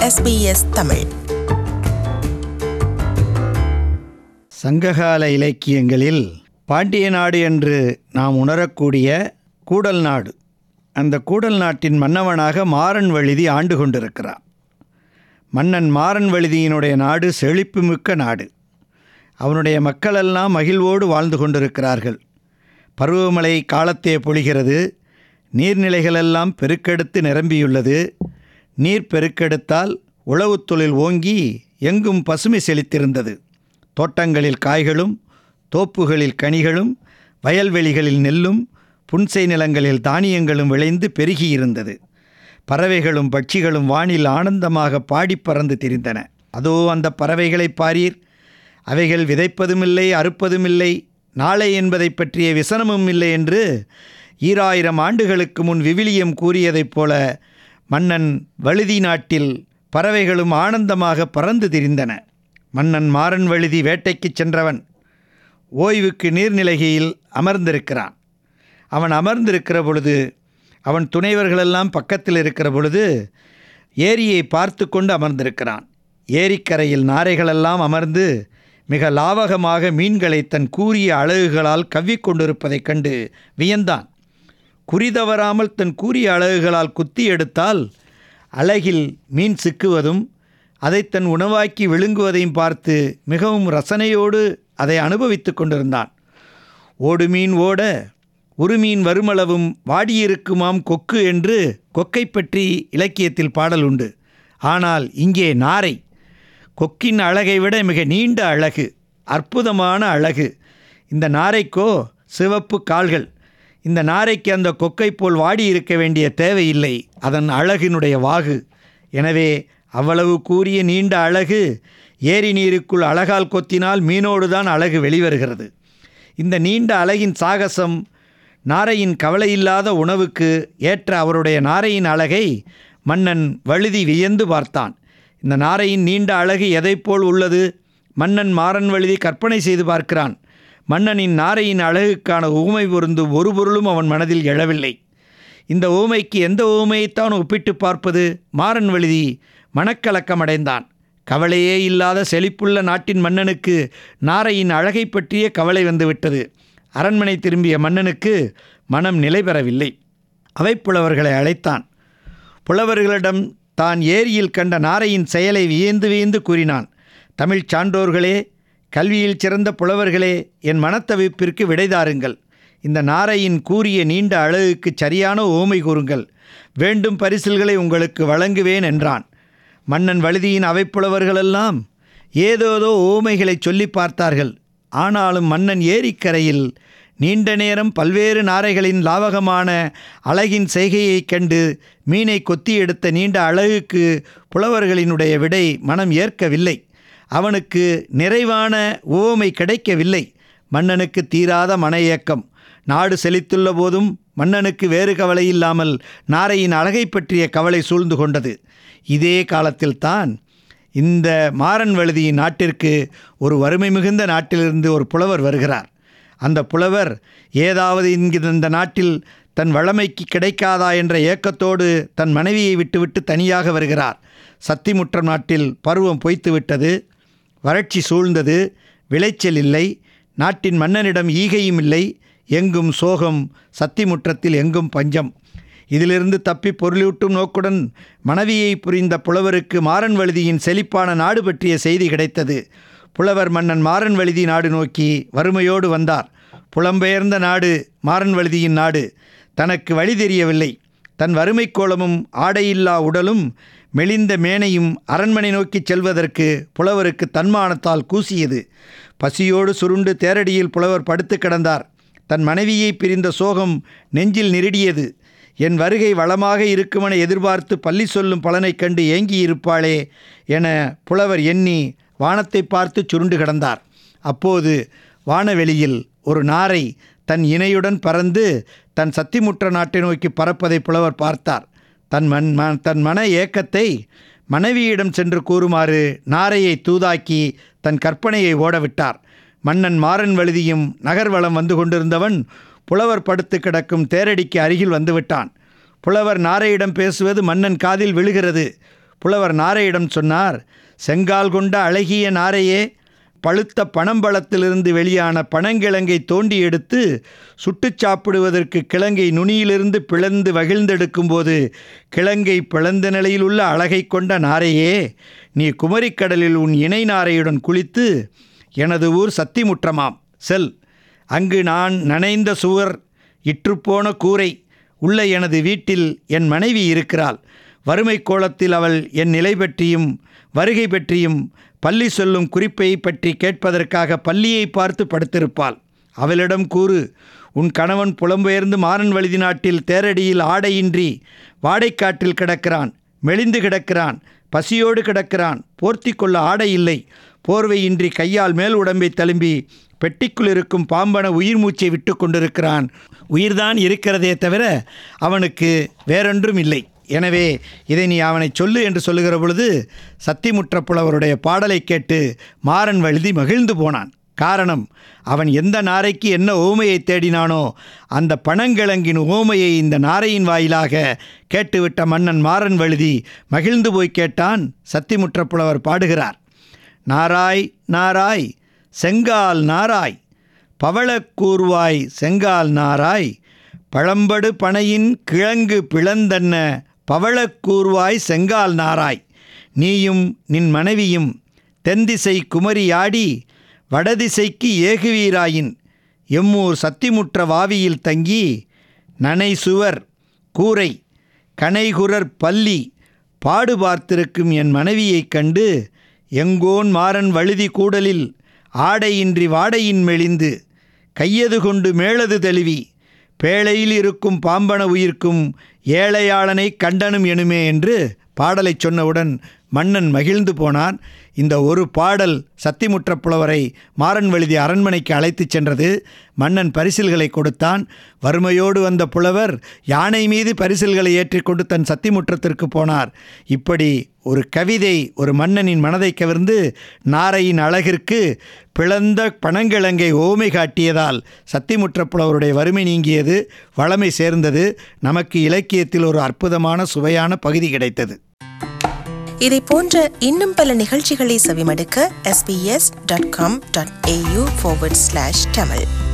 SBS Tamil சங்ககால இலக்கியங்களில் பாண்டிய நாடு என்று நாம் உணரக்கூடிய கூடல் நாடு அந்த கூடல் நாட்டின் மன்னவனாக மாறன் வழுதி ஆண்டு கொண்டிருக்கிறான் மன்னன் மாறன் வழுதியினுடைய நாடு செழிப்புமிக்க நாடு அவனுடைய மக்களெல்லாம் மகிழ்வோடு வாழ்ந்து கொண்டிருக்கிறார்கள் பருவமழை காலத்தே பொழிகிறது நீர்நிலைகளெல்லாம் பெருக்கெடுத்து நிரம்பியுள்ளது நீர் பெருக்கெடுத்தால் உழவுத் தொழில் ஓங்கி எங்கும் பசுமை செழித்திருந்தது தோட்டங்களில் காய்களும் தோப்புகளில் கனிகளும் வயல்வெளிகளில் நெல்லும் புன்சை நிலங்களில் தானியங்களும் விளைந்து பெருகியிருந்தது பறவைகளும் பட்சிகளும் வானில் ஆனந்தமாக பாடிப் பறந்து திரிந்தன அதோ அந்த பறவைகளை பாரீர் அவைகள் விதைப்பதுமில்லை அறுப்பதுமில்லை நாளை என்பதை பற்றிய விசனமும் இல்லை என்று ஈராயிரம் ஆண்டுகளுக்கு முன் விவிலியம் கூறியதைப் போல மன்னன் வழுதி நாட்டில் பறவைகளும் ஆனந்தமாக பறந்து திரிந்தன மன்னன் மாறன் வழுதி வேட்டைக்குச் சென்றவன் ஓய்வுக்கு நீர்நிலைகையில் அமர்ந்திருக்கிறான் அவன் அமர்ந்திருக்கிற பொழுது அவன் துணைவர்களெல்லாம் பக்கத்தில் இருக்கிற பொழுது ஏரியை பார்த்து கொண்டு அமர்ந்திருக்கிறான் ஏரிக்கரையில் நாரைகளெல்லாம் அமர்ந்து மிக லாவகமாக மீன்களை தன் கூரிய அழகுகளால் கவ்விக்கொண்டிருப்பதைக் கண்டு வியந்தான் குறிதவறாமல் தன் கூரிய அழகுகளால் குத்தி எடுத்தால் அழகில் மீன் சிக்குவதும் அதை தன் உணவாக்கி விழுங்குவதையும் பார்த்து மிகவும் ரசனையோடு அதை அனுபவித்து கொண்டிருந்தான் ஓடு மீன் ஓட உருமீன் வருமளவும் வாடியிருக்குமாம் கொக்கு என்று கொக்கை பற்றி இலக்கியத்தில் பாடல் உண்டு ஆனால் இங்கே நாரை கொக்கின் அழகை விட மிக நீண்ட அழகு அற்புதமான அழகு இந்த நாரைக்கோ சிவப்பு கால்கள் இந்த நாரைக்கு அந்த கொக்கை போல் வாடி இருக்க வேண்டிய தேவையில்லை அதன் அழகினுடைய வாகு எனவே அவ்வளவு கூறிய நீண்ட அழகு ஏரி நீருக்குள் அழகால் கொத்தினால் மீனோடு தான் அழகு வெளிவருகிறது இந்த நீண்ட அழகின் சாகசம் நாரையின் கவலையில்லாத உணவுக்கு ஏற்ற அவருடைய நாரையின் அழகை மன்னன் வழுதி வியந்து பார்த்தான் இந்த நாரையின் நீண்ட அழகு எதைப்போல் உள்ளது மன்னன் மாறன் வழுதி கற்பனை செய்து பார்க்கிறான் மன்னனின் நாரையின் அழகுக்கான ஊமை பொருந்து ஒரு பொருளும் அவன் மனதில் எழவில்லை இந்த ஊமைக்கு எந்த ஊமையைத்தான் ஒப்பிட்டு பார்ப்பது மாறன் வழுதி மனக்கலக்கம் அடைந்தான் கவலையே இல்லாத செழிப்புள்ள நாட்டின் மன்னனுக்கு நாரையின் அழகை பற்றிய கவலை வந்துவிட்டது அரண்மனை திரும்பிய மன்னனுக்கு மனம் நிலை பெறவில்லை அவைப்புலவர்களை அழைத்தான் புலவர்களிடம் தான் ஏரியில் கண்ட நாரையின் செயலை வியந்து வியந்து கூறினான் தமிழ்ச் சான்றோர்களே கல்வியில் சிறந்த புலவர்களே என் மனத்தவிப்பிற்கு விடைதாருங்கள் இந்த நாரையின் கூறிய நீண்ட அழகுக்கு சரியான ஓமை கூறுங்கள் வேண்டும் பரிசில்களை உங்களுக்கு வழங்குவேன் என்றான் மன்னன் வழுதியின் அவைப்புலவர்களெல்லாம் ஏதோதோ ஓமைகளை சொல்லி பார்த்தார்கள் ஆனாலும் மன்னன் ஏரிக்கரையில் நீண்ட நேரம் பல்வேறு நாரைகளின் லாவகமான அழகின் செய்கையைக் கண்டு மீனை கொத்தி எடுத்த நீண்ட அழகுக்கு புலவர்களினுடைய விடை மனம் ஏற்கவில்லை அவனுக்கு நிறைவான ஓமை கிடைக்கவில்லை மன்னனுக்கு தீராத மன ஏக்கம் நாடு செழித்துள்ள போதும் மன்னனுக்கு வேறு கவலை இல்லாமல் நாரையின் அழகை பற்றிய கவலை சூழ்ந்து கொண்டது இதே காலத்தில்தான் இந்த மாறன் வழுதியின் நாட்டிற்கு ஒரு வறுமை மிகுந்த நாட்டிலிருந்து ஒரு புலவர் வருகிறார் அந்த புலவர் ஏதாவது இங்கு இந்த நாட்டில் தன் வளமைக்கு கிடைக்காதா என்ற ஏக்கத்தோடு தன் மனைவியை விட்டுவிட்டு தனியாக வருகிறார் சத்திமுற்றம் நாட்டில் பருவம் பொய்த்து விட்டது வறட்சி சூழ்ந்தது விளைச்சல் இல்லை நாட்டின் மன்னனிடம் ஈகையும் இல்லை எங்கும் சோகம் சத்திமுற்றத்தில் எங்கும் பஞ்சம் இதிலிருந்து தப்பி பொருளூட்டும் நோக்குடன் மனைவியை புரிந்த புலவருக்கு மாறன் வழுதியின் செழிப்பான நாடு பற்றிய செய்தி கிடைத்தது புலவர் மன்னன் மாறன் வழுதி நாடு நோக்கி வறுமையோடு வந்தார் புலம்பெயர்ந்த நாடு மாறன் வழுதியின் நாடு தனக்கு வழி தெரியவில்லை தன் வறுமை கோலமும் ஆடையில்லா உடலும் மெலிந்த மேனையும் அரண்மனை நோக்கிச் செல்வதற்கு புலவருக்கு தன்மானத்தால் கூசியது பசியோடு சுருண்டு தேரடியில் புலவர் படுத்து கிடந்தார் தன் மனைவியை பிரிந்த சோகம் நெஞ்சில் நெருடியது என் வருகை வளமாக இருக்குமென எதிர்பார்த்து பள்ளி சொல்லும் பலனைக் கண்டு ஏங்கியிருப்பாளே என புலவர் எண்ணி வானத்தை பார்த்து சுருண்டு கிடந்தார் அப்போது வானவெளியில் ஒரு நாரை தன் இணையுடன் பறந்து தன் சத்திமுற்ற நாட்டை நோக்கி பறப்பதை புலவர் பார்த்தார் தன் மண் ம தன் மன ஏக்கத்தை மனைவியிடம் சென்று கூறுமாறு நாரையை தூதாக்கி தன் கற்பனையை ஓடவிட்டார் மன்னன் மாறன் வழுதியும் நகர்வலம் வந்து கொண்டிருந்தவன் புலவர் படுத்து கிடக்கும் தேரடிக்கு அருகில் வந்துவிட்டான் புலவர் நாரையிடம் பேசுவது மன்னன் காதில் விழுகிறது புலவர் நாரையிடம் சொன்னார் செங்கால் கொண்ட அழகிய நாரையே பழுத்த பனம்பழத்திலிருந்து வெளியான பனங்கிழங்கை தோண்டி எடுத்து சுட்டுச் சாப்பிடுவதற்கு கிழங்கை நுனியிலிருந்து பிளந்து வகிழ்ந்தெடுக்கும்போது கிழங்கை பிளந்த நிலையில் உள்ள அழகை கொண்ட நாரையே நீ குமரிக்கடலில் உன் இணை நாரையுடன் குளித்து எனது ஊர் சத்திமுற்றமாம் செல் அங்கு நான் நனைந்த சுவர் இற்றுப்போன கூரை உள்ள எனது வீட்டில் என் மனைவி இருக்கிறாள் வறுமை கோலத்தில் அவள் என் நிலை பற்றியும் வருகை பற்றியும் பள்ளி சொல்லும் குறிப்பை பற்றி கேட்பதற்காக பள்ளியை பார்த்து படுத்திருப்பாள் அவளிடம் கூறு உன் கணவன் புலம்பெயர்ந்து மாறன் வழுதி நாட்டில் தேரடியில் ஆடையின்றி வாடைக்காட்டில் கிடக்கிறான் மெலிந்து கிடக்கிறான் பசியோடு கிடக்கிறான் போர்த்தி கொள்ள ஆடை இல்லை போர்வையின்றி கையால் மேல் உடம்பை தழும்பி பெட்டிக்குள் இருக்கும் பாம்பன உயிர் மூச்சை விட்டு கொண்டிருக்கிறான் உயிர்தான் இருக்கிறதே தவிர அவனுக்கு வேறொன்றும் இல்லை எனவே இதை நீ அவனை சொல்லு என்று சொல்லுகிற பொழுது சத்திமுற்ற புலவருடைய பாடலை கேட்டு மாறன் வழுதி மகிழ்ந்து போனான் காரணம் அவன் எந்த நாரைக்கு என்ன ஓமையை தேடினானோ அந்த பனங்கிழங்கின் ஓமையை இந்த நாரையின் வாயிலாக கேட்டுவிட்ட மன்னன் மாறன் வழுதி மகிழ்ந்து போய் கேட்டான் சத்திமுற்ற புலவர் பாடுகிறார் நாராய் நாராய் செங்கால் நாராய் பவளக்கூர்வாய் செங்கால் நாராய் பழம்படு பனையின் கிழங்கு பிளந்தன்ன பவளக்கூர்வாய் செங்கால் நாராய் நீயும் நின் மனைவியும் தென்திசை குமரியாடி வடதிசைக்கு ஏகுவீராயின் எம்மூர் சத்திமுற்ற வாவியில் தங்கி நனை சுவர் கூரை கனைகுரர் பள்ளி பாடு பார்த்திருக்கும் என் மனைவியைக் கண்டு எங்கோன் மாறன் வழுதி கூடலில் ஆடையின்றி வாடையின் மெலிந்து கையது கொண்டு மேளது தெளிவி பேழையில் இருக்கும் பாம்பன உயிர்க்கும் ஏழையாளனை கண்டனும் எனுமே என்று பாடலை சொன்னவுடன் மன்னன் மகிழ்ந்து போனான் இந்த ஒரு பாடல் சத்திமுற்ற புலவரை மாறன் வழுதி அரண்மனைக்கு அழைத்துச் சென்றது மன்னன் பரிசில்களை கொடுத்தான் வறுமையோடு வந்த புலவர் யானை மீது பரிசில்களை ஏற்றிக்கொண்டு தன் சத்திமுற்றத்திற்கு போனார் இப்படி ஒரு கவிதை ஒரு மன்னனின் மனதை கவர்ந்து நாரையின் அழகிற்கு பிளந்த பனங்கிழங்கை ஓமை காட்டியதால் சத்திமுற்ற புலவருடைய வறுமை நீங்கியது வளமை சேர்ந்தது நமக்கு இலக்கியத்தில் ஒரு அற்புதமான சுவையான பகுதி கிடைத்தது இதை போன்ற இன்னும் பல நிகழ்ச்சிகளை செவிமடுக்க sbs.com.au forward slash tamil